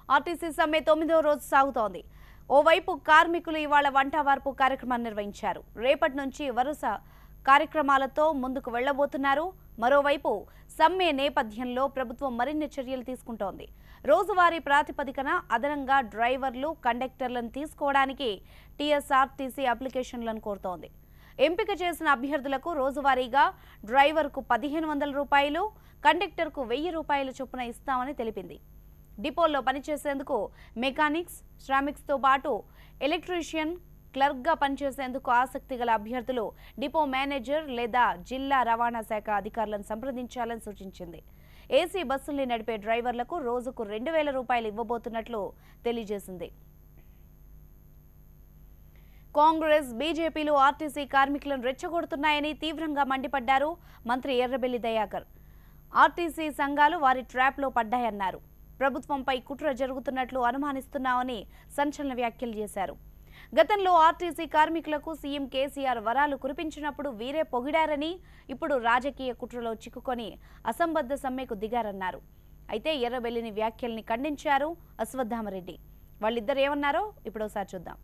RTC సమ్మె తొమ్మిదో రోజు సాగుతోంది ఓవైపు కార్మికులు ఇవాళ వంట వార్పు కార్యక్రమాన్ని నిర్వహించారు రేపటి నుంచి వరుస కార్యక్రమాలతో ముందుకు వెళ్లబోతున్నారు మరోవైపు సమ్మె నేపథ్యంలో ప్రభుత్వం మరిన్ని చర్యలు తీసుకుంటోంది రోజువారీ ప్రాతిపదికన అదనంగా డ్రైవర్లు కండక్టర్లను తీసుకోవడానికి టీఎస్ఆర్టీసీ అప్లికేషన్లను కోరుతోంది ఎంపిక చేసిన అభ్యర్థులకు రోజువారీగా డ్రైవర్కు పదిహేను వందల రూపాయలు కండక్టర్కు వెయ్యి రూపాయల చొప్పున ఇస్తామని తెలిపింది డిపోల్లో పనిచేసేందుకు మెకానిక్స్ శ్రామిక్స్తో పాటు ఎలక్ట్రీషియన్ క్లర్క్గా పనిచేసేందుకు ఆసక్తి గల అభ్యర్థులు డిపో మేనేజర్ లేదా జిల్లా రవాణా శాఖ అధికారులను సంప్రదించాలని సూచించింది ఏసీ బస్సుల్ని నడిపే డ్రైవర్లకు రోజుకు రెండు వేల రూపాయలు ఇవ్వబోతున్నట్లు తెలియజేసింది కాంగ్రెస్ బీజేపీలు ఆర్టీసీ కార్మికులను రెచ్చగొడుతున్నాయని తీవ్రంగా మండిపడ్డారు మంత్రి ఎర్రబెల్లి దయాకర్ ఆర్టీసీ సంఘాలు వారి ట్రాప్లో పడ్డాయన్నారు ప్రభుత్వంపై కుట్ర జరుగుతున్నట్లు అనుమానిస్తున్నామని సంచలన వ్యాఖ్యలు చేశారు గతంలో ఆర్టీసీ కార్మికులకు సీఎం కేసీఆర్ వరాలు కురిపించినప్పుడు వీరే పొగిడారని ఇప్పుడు రాజకీయ కుట్రలో చిక్కుకొని అసంబద్ధ సమ్మెకు దిగారన్నారు అయితే ఎర్రబెల్లిని వ్యాఖ్యల్ని ఖండించారు అశ్వత్థామరెడ్డి వాళ్ళిద్దరు ఏమన్నారో ఇప్పుడు ఒకసారి చూద్దాం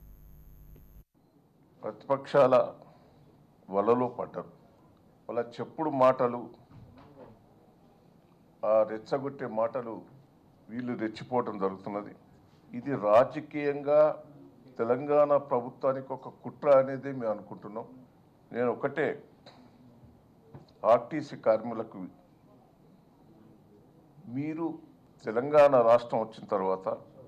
ప్రతిపక్షాల వలలో పడ్డారు వాళ్ళ చెప్పుడు మాటలు ఆ రెచ్చగొట్టే మాటలు వీళ్ళు రెచ్చిపోవడం జరుగుతున్నది ఇది రాజకీయంగా తెలంగాణ ప్రభుత్వానికి ఒక కుట్ర అనేది మేము అనుకుంటున్నాం నేను ఒకటే ఆర్టీసీ కార్మికులకు మీరు తెలంగాణ రాష్ట్రం వచ్చిన తర్వాత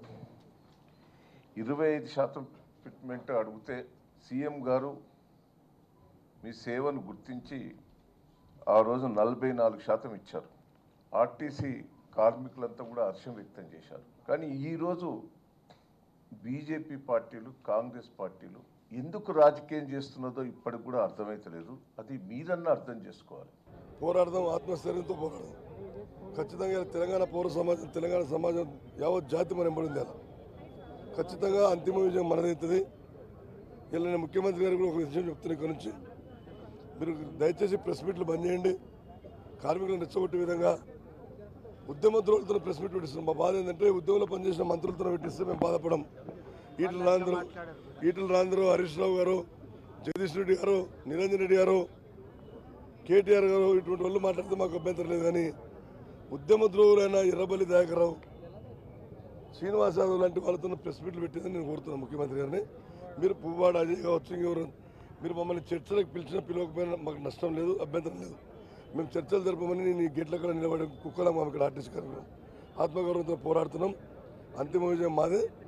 ఇరవై ఐదు శాతం ఫిట్మెంట్ అడిగితే సీఎం గారు మీ సేవను గుర్తించి ఆ రోజు నలభై నాలుగు శాతం ఇచ్చారు ఆర్టీసీ కార్మికులంతా కూడా హర్షం వ్యక్తం చేశారు కానీ ఈరోజు బీజేపీ పార్టీలు కాంగ్రెస్ పార్టీలు ఎందుకు రాజకీయం చేస్తున్నదో ఇప్పటికి కూడా అర్థమైతలేదు అది మీరన్నా అర్థం చేసుకోవాలి పోరాడదాం ఆత్మస్థైర్యంతో పోరాడదాం ఖచ్చితంగా ఇలా తెలంగాణ పౌర సమాజం తెలంగాణ సమాజం యావత్ జాతి మనం పడింది అలా ఖచ్చితంగా అంతిమ విజయం మనదవుతుంది ఇలా నేను ముఖ్యమంత్రి గారు కూడా ఒక విషయం చెప్తున్నా ఇక్కడ నుంచి మీరు దయచేసి ప్రెస్ మీట్లు బంద్ చేయండి కార్మికులను రెచ్చగొట్టే విధంగా ఉద్యమ ద్రోహులతో ప్రెస్ మీట్ పెట్టిస్తున్నాం మా బాధ ఏంటంటే ఉద్యమంలో పనిచేసిన మంత్రులతో పెట్టిస్తే మేము బాధపడం ఈటల రాంధ్రు ఈటల రాంధ్రు హరీష్ రావు గారు జగదీష్ రెడ్డి గారు నిరంజన్ రెడ్డి గారు కేటీఆర్ గారు ఇటువంటి వాళ్ళు మాట్లాడితే మాకు అభ్యంతరం లేదు కానీ ఉద్యమ ద్రోహులైన ఎర్రబల్లి దయాకరావు శ్రీనివాస్ యాదవ్ లాంటి వాళ్ళతో ప్రెస్ మీట్లు పెట్టిందని నేను కోరుతున్నాను ముఖ్యమంత్రి గారిని మీరు పువ్వాడ అజయ్ కావచ్చు ఇంకెవరు మీరు మమ్మల్ని చర్చలకు పిలిచినా పిలవకపోయినా మాకు నష్టం లేదు అభ్యంతరం లేదు మేము చర్చలు జరపమని నేను ఈ గేట్ల కడ నిలబడి కుక్కలం మాకు ఇక్కడ ఆర్టీసీ కార్మికులు ఆత్మగౌరవంతో పోరాడుతున్నాం అంతిమ విజయం మాదే